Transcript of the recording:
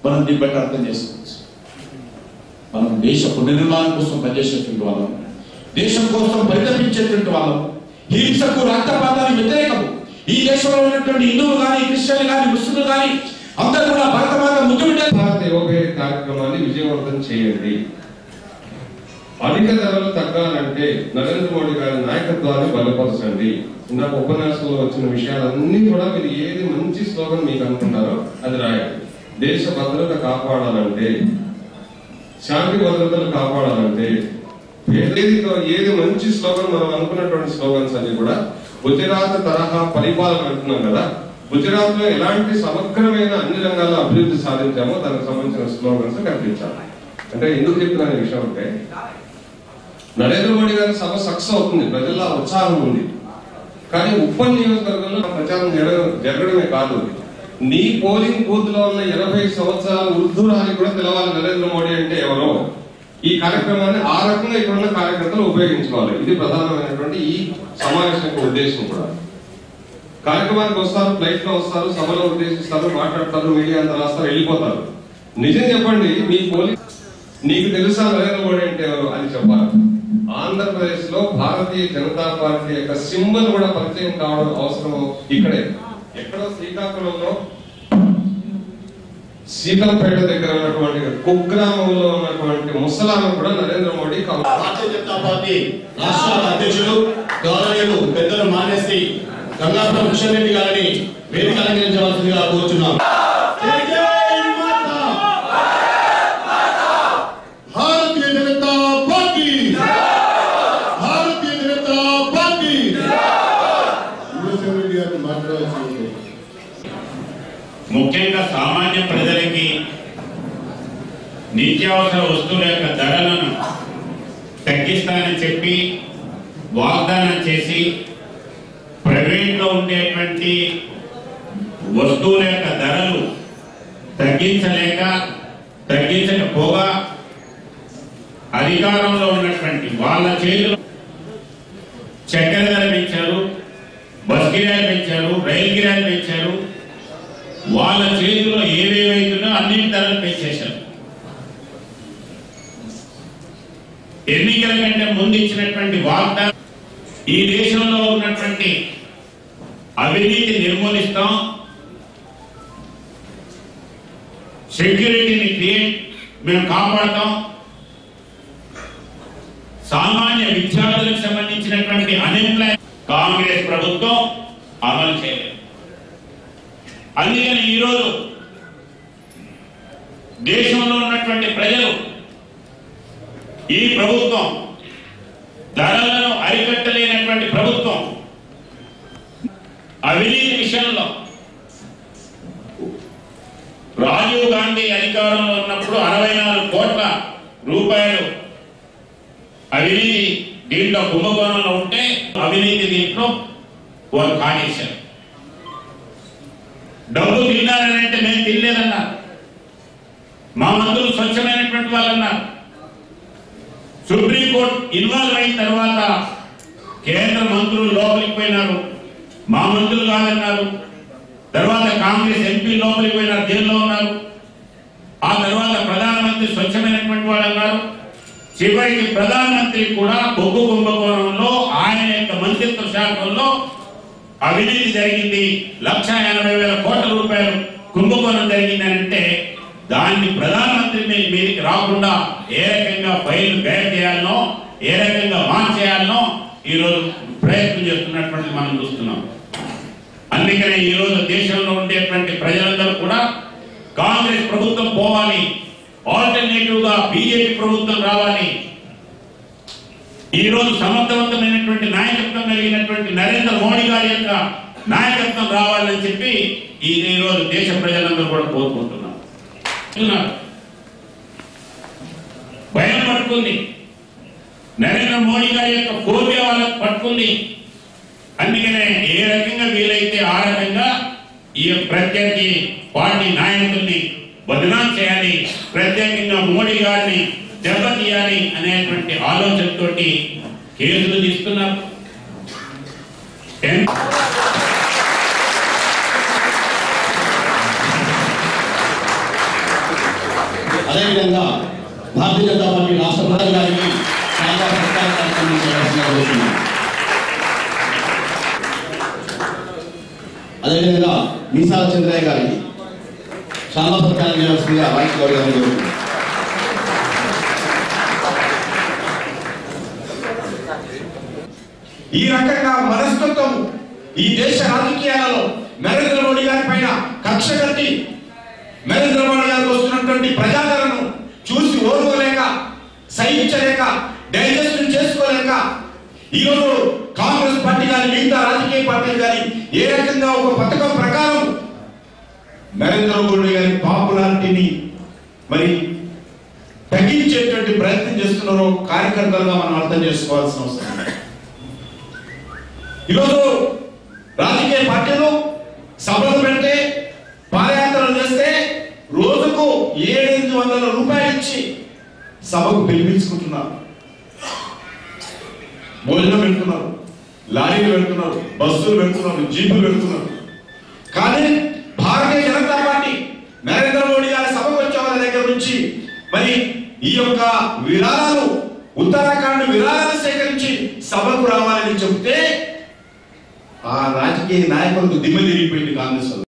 మనం దీన్ని బట్టి అర్థం చేసుకోవచ్చు మనం దేశ పునర్నిర్మాణం కోసం పనిచేసేటువంటి వాళ్ళం దేశం కోసం పరితపించేటువంటి వాళ్ళం హింసకు రక్తపాతానికి వ్యతిరేకము ఈ దేశంలో ఉన్నటువంటి హిందువులు కానీ క్రిస్టియన్లు కానీ ముస్లింలు కానీ అందరూ కూడా భరతమాత ముద్దు బిడ్డ భారత యువభేద కార్యక్రమాన్ని విజయవంతం చేయండి అధిక ధరలు తగ్గాలంటే నరేంద్ర మోడీ గారి నాయకత్వాన్ని బలపరచండి ఇందాక ఉపన్యాసంలో వచ్చిన విషయాలన్నీ కూడా మీరు ఏది మంచి స్లోగన్ మీకు అనుకున్నారో అది రాయండి దేశ భద్రత కాపాడాలంటే శాంతి భద్రతలు కాపాడాలంటే ఏది ఏది మంచి స్లోగన్ మనం అనుకున్నటువంటి స్లోగన్స్ అన్ని కూడా గుజరాత్ తరహా పరిపాలన అంటున్నాం కదా గుజరాత్ లో ఎలాంటి సమగ్రమైన అన్ని రంగాల్లో అభివృద్ధి సాధించామో దానికి సంబంధించిన స్లోగన్స్ కనిపించాలి అంటే ఎందుకు చెప్తున్నాను ఈ విషయం అంటే నరేంద్ర మోడీ గారి సభ సక్సెస్ అవుతుంది ప్రజల్లో ఆ ఉత్సాహం ఉంది కానీ ఉప్పల్ నియోజకవర్గంలో ప్రచారం జరగ- జరగడమే కాదు నీ పోలింగ్ బూత్ లో ఉన్న ఎనభై సంవత్సరాల వృద్ధురానికి కూడా తెలవాలి నరేంద్ర మోడీ అంటే ఎవరో ఈ కార్యక్రమాన్ని ఆ రకంగా ఇక్కడ ఉన్న కార్యకర్తలు ఉపయోగించుకోవాలి ఇది ప్రధానమైనటువంటి ఈ సమావేశం యొక్క ఉద్దేశం కూడా కార్యక్రమానికి వస్తారు ఫ్లైట్ లో వస్తారు సభలో ఉద్దేశిస్తారు మాట్లాడతారు మీడియా అంతా రాస్తారు వెళ్ళిపోతారు నిజం చెప్పండి మీ పోలీస్ నీకు తెలుసా నరేంద్ర మోడీ అంటే ఎవరు అని చెప్పాలి ఆంధ్రప్రదేశ్ లో భారతీయ జనతా పార్టీ యొక్క సింబల్ కూడా పరిచయం కావడం అవసరం ఇక్కడే ఎక్కడో శ్రీకాకుళంలో సీతంపేట దగ్గర ఉన్నటువంటి కుగ్రామంలో ఉన్నటువంటి ముసలాలను కూడా నరేంద్ర మోడీ కవ- భారతీయ జనతా పార్టీ రాష్ట్ర అధ్యక్షులు గౌరవనీయులు పెద్దలు మానేసి గంగాపురం కిషన్ రెడ్డి గారిని వేదిక అలంకరించవలసిందిగా కోరుచున్నాం జై జై మాతా! భారతీయ జనతా పార్టీ భారతీయ జనతా పార్టీ కిషన్ రెడ్డి గారిని మాట్లాడవలసింది ముఖ్యంగా సామాన్య ప్రజలకి నిత్యావసర వస్తువుల యొక్క ధరలను తగ్గిస్తానని చెప్పి వాగ్దానం చేసి ప్రైవేట్లో ఉండేటువంటి వస్తువుల యొక్క ధరలు తగ్గించలేక తగ్గించకపోగా అధికారంలో ఉన్నటువంటి వాళ్ళ చేతిలో చక్కెర ధర పెంచారు బస్ కిరాయిలు పెంచారు రైలు కిరాయిలు పెంచారు వాళ్ళ చేతిలో ఏవేవైతున్నా అన్ని ధరలు పెంచేశారు ఎన్నికల కంటే ముందు ఇచ్చినటువంటి వాగ్దానం ఈ దేశంలో ఉన్నటువంటి అవినీతి నిర్మూలిస్తాం సెక్యూరిటీని క్రియేట్ మేము కాపాడతాం సామాన్య విద్యార్థులకు సంబంధించినటువంటి అన్ఎంప్లాయ్ కాంగ్రెస్ ప్రభుత్వం అమలు చేయలేదు అందుకని ఈరోజు దేశంలో ఉన్నటువంటి ప్రజలు ఈ ప్రభుత్వం ధరలను అరికట్టలేనటువంటి ప్రభుత్వం అవినీతి విషయంలో రాజీవ్ గాంధీ అధికారంలో ఉన్నప్పుడు అరవై నాలుగు కోట్ల రూపాయలు అవినీతి దీంట్లో కుంభకోణంలో ఉంటే అవినీతి దీంట్లో వారు కాజేశారు డబ్బు తిన్నారని అంటే మేము తినలేదన్నారు మా మంత్రులు స్వచ్ఛమైనటువంటి వాళ్ళు అన్నారు సుప్రీంకోర్టు ఇన్వాల్వ్ అయిన తర్వాత కేంద్ర మంత్రులు లోపలికి పోయినారు మా మంత్రులు కాదన్నారు తర్వాత కాంగ్రెస్ ఎంపీ లోపలికి పోయినారు జైల్లో ఉన్నారు ఆ తర్వాత ప్రధానమంత్రి స్వచ్ఛమైనటువంటి వాడు అన్నారు చివరికి ప్రధానమంత్రి కూడా బొగ్గు కుంభకోణంలో ఆయన యొక్క మంత్రిత్వ శాఖల్లో అవినీతి జరిగింది లక్ష ఎనభై వేల కోట్ల రూపాయలు కుంభకోణం జరిగింది అని అంటే దాన్ని ప్రధానమంత్రి మీ- మీదకి రాకుండా ఏ రకంగా ఫైల్ బేర్ చేయాలనో ఏ రకంగా మార్చేయాలనో ఈ రోజు ప్రయత్నం చేస్తున్నటువంటి మనం చూస్తున్నాం అందుకనే ఈ రోజు దేశంలో ఉండేటువంటి ప్రజలందరూ కూడా కాంగ్రెస్ ప్రభుత్వం పోవాలి ఆల్టర్నేటివ్ గా బీజేపీ ప్రభుత్వం రావాలి ఈ రోజు సమర్థవంతమైనటువంటి నాయకత్వం కలిగినటువంటి నరేంద్ర మోడీ గారి యొక్క నాయకత్వం రావాలని చెప్పి ఈ ఈ రోజు దేశ ప్రజలందరూ కూడా కోరుకుంటున్నారు ఉన్నారు. భయం పట్టుకుంది నరేంద్ర మోడీ గారి యొక్క ఫోబియా వాళ్ళకు పట్టుకుంది అందుకనే ఏ రకంగా వీలైతే ఆ రకంగా ఈ ప్రత్యర్థి పార్టీ నాయకుల్ని బదనాం చేయాలి ప్రత్యేకంగా మోడీ గారిని దెబ్బతీయాలి అనేటువంటి ఆలోచనతోటి కేసులు తీస్తున్నారు ఎన్- అదేవిధంగా భారతీయ జనతా పార్టీ రాష్ట్ర ప్రధాని గారికి చాలా సత్కార కార్యక్రమం చేయాల్సిందిగా కోరుతున్నాను అదేవిధంగా మీసాల చంద్రయ్య గారికి చాలా సత్కారం చేయాల్సిందిగా రాజకీయ గౌడ్ గారిని కోరుతున్నాను ఈ రకంగా మనస్తత్వం ఈ దేశ రాజకీయాలలో నరేంద్ర మోడీ గారి పైన కక్ష కట్టి నరేంద్ర మోడీ గారికి వస్తున్నటువంటి ప్రజాదరణను చూసి ఓర్వలేక సహించలేక డైజెస్ట్ చేసుకోలేక ఈరోజు కాంగ్రెస్ పార్టీ కానీ మిగతా రాజకీయ పార్టీలు కానీ ఏ రకంగా ఒక పథకం ప్రకారం నరేంద్ర మోడీ గారి పాపులారిటీని మరి తగ్గించేటువంటి ప్రయత్నం చేస్తున్నారో కార్యకర్తలుగా మనం అర్థం చేసుకోవాల్సిన అవసరం ఉంది. ఈరోజు రాజకీయ పార్టీలు సభలు పెడితే పాదయాత్రలు చేస్తే రోజుకు ఏడెనిమిది వందల రూపాయలు ఇచ్చి సభకు పిలిపించుకుంటున్నారు భోజనం పెడుతున్నారు లారీలు పెడుతున్నారు బస్సులు పెడుతున్నారు జీపులు పెడుతున్నారు కానీ భారతీయ జనతా పార్టీ నరేంద్ర మోడీ గారి సభకు వచ్చే వాళ్ళ దగ్గర నుంచి మరి ఈ యొక్క విరాళాలు ఉత్తరాఖండ్ విరాళాలు సేకరించి సభకు రావాలని చెప్తే ఆ రాజకీయ నాయకులకు దిమ్మ తిరిగిపోయింది కాంగ్రెస్ వాళ్ళు.